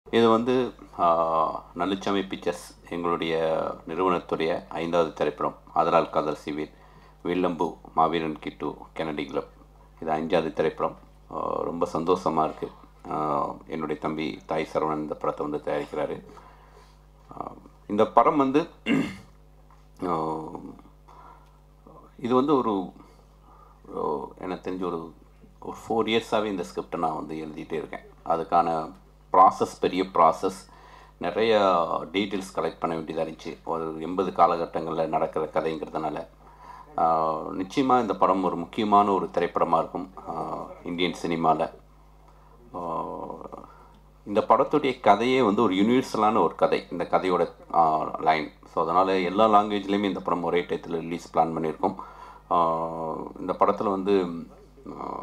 இது வந்து ஆஹ், நலுச்சமை பிக்சர்ஸ் எங்களுடைய நிறுவனத்துடைய ஐந்தாவது திரைப்படம் அதனால் காதல் சிவீர் வில்லம்பு மாவீரன் கிட்டு கெனடி கிளப் இது அஞ்சாவது திரைப்படம் ஆஹ், ரொம்ப சந்தோஷமாக இருக்குது என்னுடைய தம்பி தாய் சரவணன் இந்த படத்தை வந்து தயாரிக்கிறாரு ஆஹ், இந்த படம் வந்து ஆஹ், இது வந்து ஒரு ஒரு- எனக்கு தெரிஞ்ச ஒரு ஒரு ஃபோர் இயர்ஸாகவே இந்த ஸ்கிரிப்டை நான் வந்து எழுதிட்டே இருக்கேன் அதுக்கான ப்ராசஸ் பெரிய ப்ராசஸ் நிறைய டீட்டெயில்ஸ் கலெக்ட் பண்ண வேண்டியதாக இருந்துச்சு ஒரு எண்பது காலகட்டங்களில் நடக்கிற கதைங்கிறதுனால நிச்சயமாக இந்த படம் ஒரு முக்கியமான ஒரு திரைப்படமாக இருக்கும் ஆஹ், இந்தியன் சினிமாவில் இந்த படத்துடைய கதையே வந்து ஒரு யூனிவர்சலான ஒரு கதை இந்த கதையோட லைன் ஸோ அதனால் எல்லா லாங்குவேஜ்லேயுமே இந்த படம் ஒரே டயத்தில் ரிலீஸ் பிளான் பண்ணியிருக்கோம் ஆஹ் இந்த படத்தில் வந்து ஆஹ்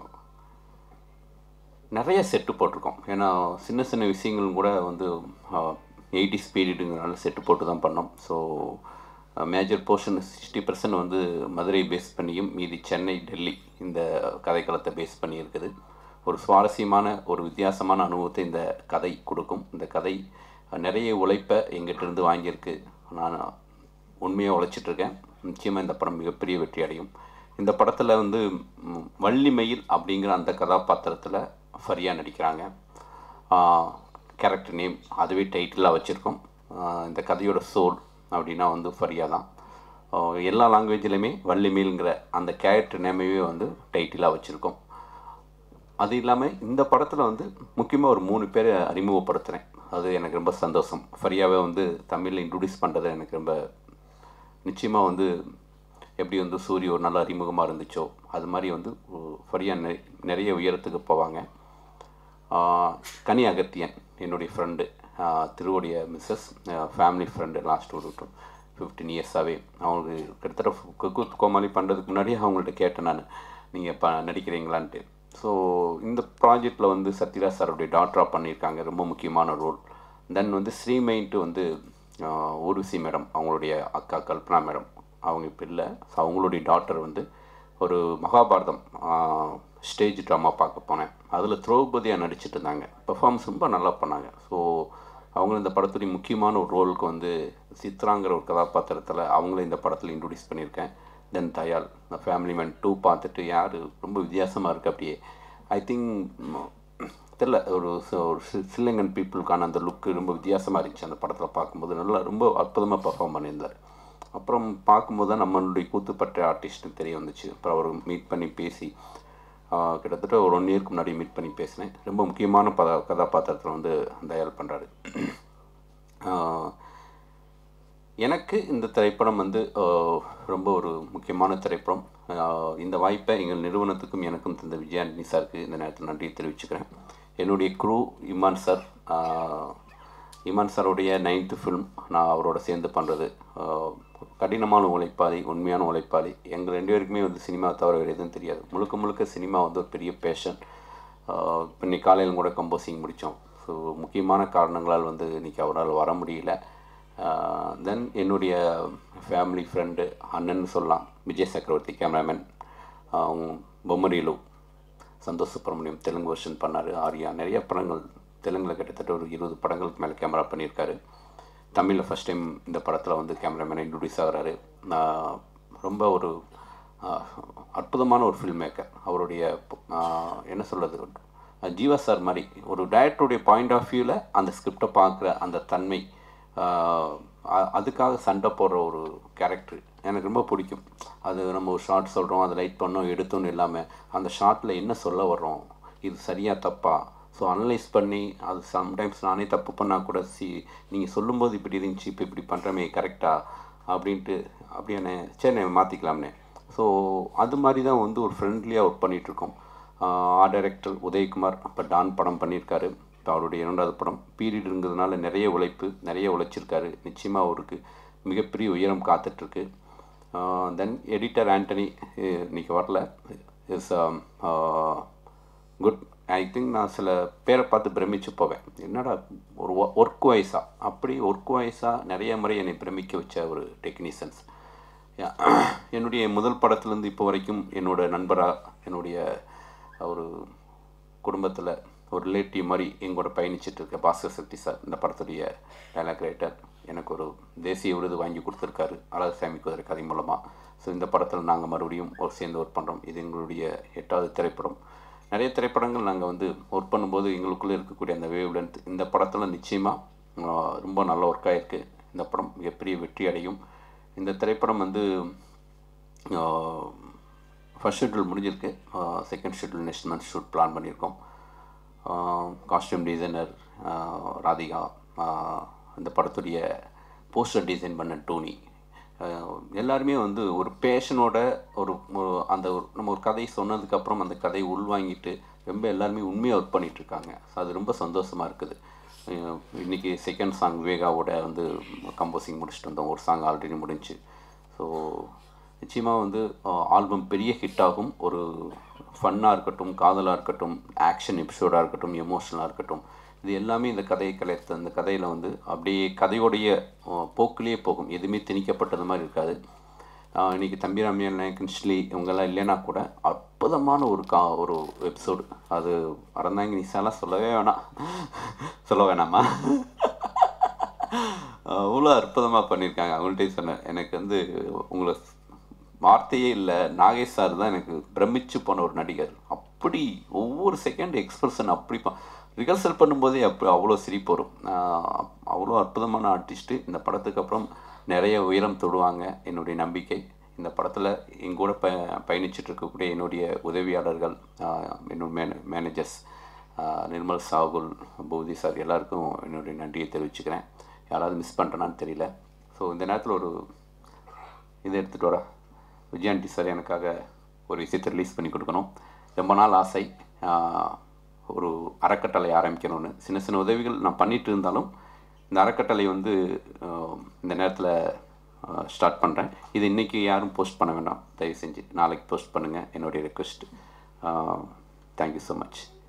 நிறைய செட்டு போட்டிருக்கோம் ஏன்னா சின்ன சின்ன விஷயங்களும் கூட வந்து எயிட்டி ஸ்பீடுங்கிறனால செட்டு போட்டு தான் பண்ணோம் so major portion sixty percent வந்து மதுரை பேஸ் பண்ணியும் மீதி சென்னை டெல்லி இந்த கதைக்களத்தை பேஸ் பண்ணி இருக்குது ஒரு சுவாரஸ்யமான ஒரு வித்தியாசமான அனுபவத்தை இந்த கதை கொடுக்கும் இந்த கதை நிறைய உழைப்பை எங்கிட்ட இருந்து வாங்கியிருக்கு நான் உண்மையாக உழைச்சிட்ருக்கேன் நிச்சயமாக இந்த படம் மிகப்பெரிய வெற்றி அடையும் இந்த படத்தில் வந்து ம், வள்ளிமயில் அப்படிங்கிற அந்த கதாபாத்திரத்தில் ஃபரியா நடிக்கிறாங்க கேரக்டர் நேம் அதுவே டைட்டிலாக வச்சுருக்கோம் இந்த கதையோட சோல் அப்படின்னா வந்து ஃபரியா தான் ஆஹ் எல்லா லாங்குவேஜ்லையுமே வள்ளிமயில்ங்கிற அந்த கேரக்டர் நேமையே வந்து டைட்டிலாக வச்சுருக்கோம் அது இல்லாமல் இந்த படத்தில் வந்து முக்கியமாக ஒரு மூணு பேரை அறிமுகப்படுத்துகிறேன் அது எனக்கு ரொம்ப சந்தோஷம் ஃபரியாவை வந்து தமிழில் இன்ட்ரடியூஸ் பண்ணுறது எனக்கு ரொம்ப நிச்சயமாக வந்து எப்படி வந்து சூரிய ஒரு நல்ல அறிமுகமாக இருந்துச்சோ அது மாதிரி வந்து ஒ- ஃபரியா நெ- நிறைய உயரத்துக்கு போவாங்க ஆஹ் கனி அகத்தியன் என்னுடைய ஃப்ரெண்டு திருவோடைய மிஸ்ஸஸ் ஃபேமிலி ஃப்ரெண்டு லாஸ்ட் ஒரு ஃபிஃப்டீன் இயர்ஸாகவே அவங்களுக்கு கிட்டத்தட்ட குக்கு கோமாளி பண்ணுறதுக்கு முன்னாடியே அவங்கள்ட்ட கேட்டேன் நான் நீங்கள் ப நடிக்கிறீங்களான்ட்டு ஸோ இந்த ப்ராஜெக்டில் வந்து சத்யராஜ் சாருடைய டாக்டராக பண்ணியிருக்காங்க ரொம்ப முக்கியமான ரோல் தென் வந்து ஸ்ரீமெயின்ட்டு வந்து ஆஹ் ஊர்வசி மேடம் அவங்களுடைய அக்கா கல்பனா மேடம் அவங்க இப்போ இல்லை ஸோ அவங்களுடைய டாக்டர் வந்து ஒரு மகாபாரதம் ஸ்டேஜ் ட்ராமா பார்க்க போனேன் அதில் திரௌபதியாக நடிச்சிட்டு இருந்தாங்க பெர்ஃபார்மன்ஸ் ரொம்ப நல்லா பண்ணாங்க ஸோ அவங்க இந்த படத்துடைய முக்கியமான ஒரு ரோலுக்கு வந்து சித்ராங்கிற ஒரு கதாபாத்திரத்தில் அவங்கள இந்த படத்தில் இன்ட்ரடியூஸ் பண்ணியிருக்கேன் தென் தயால் இந்த ஃபேமிலி மேன் டூ பார்த்துட்டு யார் ரொம்ப வித்தியாசமாக இருக்குது அப்படியே ஐ திங்க் தெரில ஒரு ச- ஒரு சி- சில்லங்கன் பீப்புளுக்கான அந்த லுக்கு ரொம்ப வித்தியாசமாக இருந்துச்சு அந்த படத்தில் பார்க்கும்போது நல்லா ரொம்ப அற்புதமாக பர்ஃபார்ம் பண்ணியிருந்தார் அப்புறம் பார்க்கும்போது தான் நம்மளுடைய கூத்துப்பட்ட ஆர்டிஸ்ட்னு தெரிய வந்துச்சு அப்புறம் அவர் மீட் பண்ணி பேசி ஆஹ், கிட்டத்தட்ட ஒரு ஒன் இயர்க்கு முன்னாடி மீட் பண்ணி பேசினேன் ரொம்ப முக்கியமான பத கதாபாத்திரத்தில் வந்து தயார் பண்ணுறாரு எனக்கு இந்த திரைப்படம் வந்து ஆஹ், ரொம்ப ஒரு முக்கியமான திரைப்படம் ஆஹ், இந்த வாய்ப்பை எங்கள் நிறுவனத்துக்கும் எனக்கும் தந்த விஜயாண்டனி சாருக்கு இந்த நேரத்தில் நன்றியை தெரிவிச்சுக்கிறேன் என்னுடைய குரூ இமான் சார் ஆஹ், இமான் சாருடைய நைன்த்து ஃபிலிம் நான் அவரோட சேர்ந்து பண்ணுறது கடினமான உழைப்பாளி உண்மையான உழைப்பாளி எங்கள் ரெண்டு பேருக்குமே வந்து சினிமா தவிர வேறு எதுவும் தெரியாது முழுக்க முழுக்க சினிமா வந்து ஒரு பெரிய பேஷன் இன்னைக்கு காலையில் கூட கம்போசிங் முடித்தோம் ஸோ முக்கியமான காரணங்களால் வந்து இன்னைக்கு அவரால் வர முடியல தென் என்னுடைய ஃபேமிலி ஃப்ரெண்டு அண்ணன் சொல்லலாம் விஜய் சக்கரவர்த்தி கேமராமேன் பொம்மரிலு சந்தோஷ் சுப்ரமணியம் தெலுங்கு வெர்ஷன் பண்ணார் ஆர்யா நிறைய படங்கள் தெலுங்கில் கிட்டத்தட்ட ஒரு இருபது படங்களுக்கு மேலே கேமரா பண்ணியிருக்காரு தமிழில் ஃபஸ்ட் டைம் இந்த படத்தில் வந்து கேமராமேன் இன்ட்ரடியூஸ் ஆகிறாரு நான் ரொம்ப ஒரு ஆஹ், அற்புதமான ஒரு ஃபில்ம் மேக்கர் அவருடைய ஆஹ், என்ன சொல்கிறது ஜீவா சார் மாதிரி ஒரு டைரக்டருடைய பாயிண்ட் ஆஃப் வியூவில் அந்த ஸ்கிரிப்டை பார்க்குற அந்த தன்மை ஆஹ், அ- அதுக்காக சண்டை போடுற ஒரு கேரக்டர் எனக்கு ரொம்ப பிடிக்கும் அது நம்ம ஒரு ஷார்ட் சொல்கிறோம் அதை லைட் பண்ணோம் எடுத்தோன்னு இல்லாமல் அந்த ஷார்ட்டில் என்ன சொல்ல வர்றோம் இது சரியா தப்பா ஸோ அனலைஸ் பண்ணி அது சம்டைம்ஸ் நானே தப்பு பண்ணால் கூட சி நீங்கள் சொல்லும்போது இப்படி இருந்துச்சு இப்போ இப்படி பண்ணுறமே கரெக்டாக அப்படின்ட்டு அப்படியாண்ணே சரி மாற்றிக்கலாம்னே ஸோ அது மாதிரி தான் வந்து ஒரு ஃப்ரெண்ட்லியாக ஒர்க் பண்ணிகிட்ருக்கோம் ஆர்ட் டைரக்டர் உதயகுமார் இப்போ டான் படம் பண்ணியிருக்காரு இப்போ அவருடைய இரண்டாவது படம் பீரியடுங்கிறதுனால நிறைய உழைப்பு நிறைய உழைச்சிருக்காரு நிச்சயமாக அவருக்கு மிகப்பெரிய உயரம் காத்துட்ருக்கு தென் எடிட்டர் ஆண்டனி அஹ், இன்னைக்கு வரல இஸ் குட் ஐ திங்க் நான் சில பேரை பார்த்து பிரமிச்சு போவேன் என்னடா ஒரு ஒர்க் வைஸாக அப்படி ஒர்க் வைஸாக நிறைய முறை என்னை பிரமிக்க வச்ச ஒரு டெக்னீஷியன்ஸ் என்னுடைய முதல் படத்துலேருந்து இப்போ வரைக்கும் என்னோட நண்பராக என்னுடைய ஒரு குடும்பத்தில் ஒரு ரிலேட்டிவ் மாதிரி எங்கூட பயணிச்சிட்டு இருக்க பாஸ்கர் சக்தி சார் இந்த படத்துடைய டைலாக் ரைட்டர் எனக்கு ஒரு தேசிய விருது வாங்கி கொடுத்துருக்காரு அழகசாமி குதிரை கதை மூலமாக ஸோ இந்த படத்தில் நாங்கள் மறுபடியும் ஒரு சேர்ந்து ஒர்க் பண்ணுறோம் இது எங்களுடைய எட்டாவது திரைப்படம் நிறைய திரைப்படங்கள் நாங்கள் வந்து ஒர்க் பண்ணும்போது எங்களுக்குள்ளே இருக்கக்கூடிய அந்த வேவ் லென்த் இந்த படத்தில் நிச்சயமாக ரொம்ப நல்ல ஒர்க் ஆகிருக்கு இந்த படம் மிகப்பெரிய வெற்றி அடையும் இந்த திரைப்படம் வந்து ஃபஸ்ட் ஷெட்யூல் முடிஞ்சிருக்கு second schedule next month shoot plan பண்ணியிருக்கோம் காஸ்டியூம் டிசைனர் ராதிகா ஆஹ் இந்த படத்துடைய போஸ்டர் டிசைன் பண்ண டோனி ஆஹ் எல்லாருமே வந்து ஒரு பேஷனோட ஒரு ஒரு- அந்த ஒரு நம்ம ஒரு கதை சொன்னதுக்கப்புறம் அந்த கதையை உள்வாங்கிட்டு ரொம்ப எல்லாருமே உண்மையாக ஒர்க் பண்ணிட்டு இருக்காங்க ஸோ அது ரொம்ப சந்தோஷமாக இருக்குது ஆஹ் இன்னைக்கு செகண்ட் சாங் விவேகாவோட வந்து கம்போசிங் முடிச்சுட்டு வந்தோம் ஒரு சாங் ஆல்ரெடி முடிஞ்சு ஸோ நிச்சயமாக வந்து ஆல்பம் பெரிய ஹிட் ஆகும் ஒரு ஃபன்னாக இருக்கட்டும் காதலாக இருக்கட்டும் ஆக்ஷன் எபிசோடாக இருக்கட்டும் எமோஷனலாக இருக்கட்டும் இது எல்லாமே இந்த கதையை கலைத்த அந்த கதையில் வந்து அப்படியே கதையோடைய அஹ், போக்கிலேயே போகும் எதுவுமே திணிக்கப்பட்டது மாதிரி இருக்காது ஆஹ் இன்னைக்கு தம்பிராமி அண்ணன் கிருஷ்லி இவங்கெல்லாம் இல்லைன்னா கூட அற்புதமான ஒரு கா ஒரு எபிசோடு அது அறந்தாங்க நிசாலாம் சொல்லவே வேணாம் சொல்ல வேணாமா அவ்வளோ அற்புதமாக பண்ணியிருக்காங்க அவங்கள்ட்டே சொன்னேன் எனக்கு வந்து உங்களை வார்த்தையே இல்லை நாகேஷ் சார் தான் எனக்கு பிரமிச்சு போன ஒரு நடிகர் அப்படி ஒவ்வொரு செகண்ட் எக்ஸ்பிரஷன் அப்படி ரிஹர்சல் பண்ணும்போதே அப்படி அவ்வளோ சிரிப்பு வரும் ஆஹ் அவ்வளோ அற்புதமான ஆர்டிஸ்ட்டு இந்த படத்துக்கு அப்புறம் நிறைய உயரம் தொடுவாங்க என்னுடைய நம்பிக்கை இந்த படத்தில் எங்கூட ப பயணிச்சுட்டு இருக்கக்கூடிய என்னுடைய உதவியாளர்கள் ஆஹ் என்னோட மேனே மேனேஜர்ஸ் நிர்மல் சாகுல் பூதி சார் எல்லாருக்கும் என்னுடைய நன்றியை தெரிவிச்சுக்கிறேன் யாராவது மிஸ் பண்ணுறேனான்னு தெரியல ஸோ இந்த நேரத்தில் ஒரு இதை எடுத்துகிட்டு வர விஜயாண்டி சார் எனக்காக ஒரு விஷயத்தை ரிலீஸ் பண்ணி கொடுக்கணும் ரொம்ப நாள் ஆசை ஆஹ், ஒரு அறக்கட்டளை ஆரம்பிக்கணும்னு சின்ன சின்ன உதவிகள் நான் பண்ணிட்டு இருந்தாலும் இந்த அறக்கட்டளை வந்து ஆஹ், இந்த நேரத்தில் ஸ்டார்ட் பண்ணுறேன் இது இன்றைக்கி யாரும் போஸ்ட் பண்ண வேண்டாம் தயவு செஞ்சு நாளைக்கு போஸ்ட் பண்ணுங்கள் என்னுடைய ரெக்வெஸ்ட் தேங்க்யூ ஸோ மச்